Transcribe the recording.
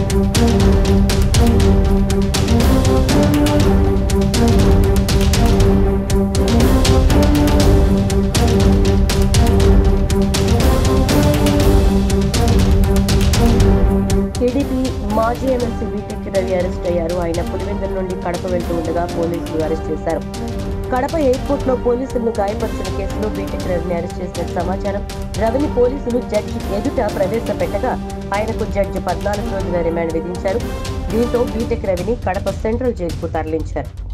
TDP మాజీ MLC BTech Ravi arrest అయ్యారు ఆయన పులివెందుల నుండి కడప వెళ్తూ ఉండగా పోలీసులు అరెస్ట్ చేశారు కడప ఎయిర్పోర్ట్ లో పోలీసులను గాయపరిచిన కేసులో బీటెక్ రవిని అరెస్ట్ చేసిన సమాచారం రవిని పోలీసులు జడ్జి ఎదుట ప్రవేశపెట్టగా ఆయనకు జడ్జి పద్నాలుగు రోజుల రిమాండ్ విధించారు దీంతో బీటెక్ రవిని కడప సెంట్రల్ జైలుకు తరలించారు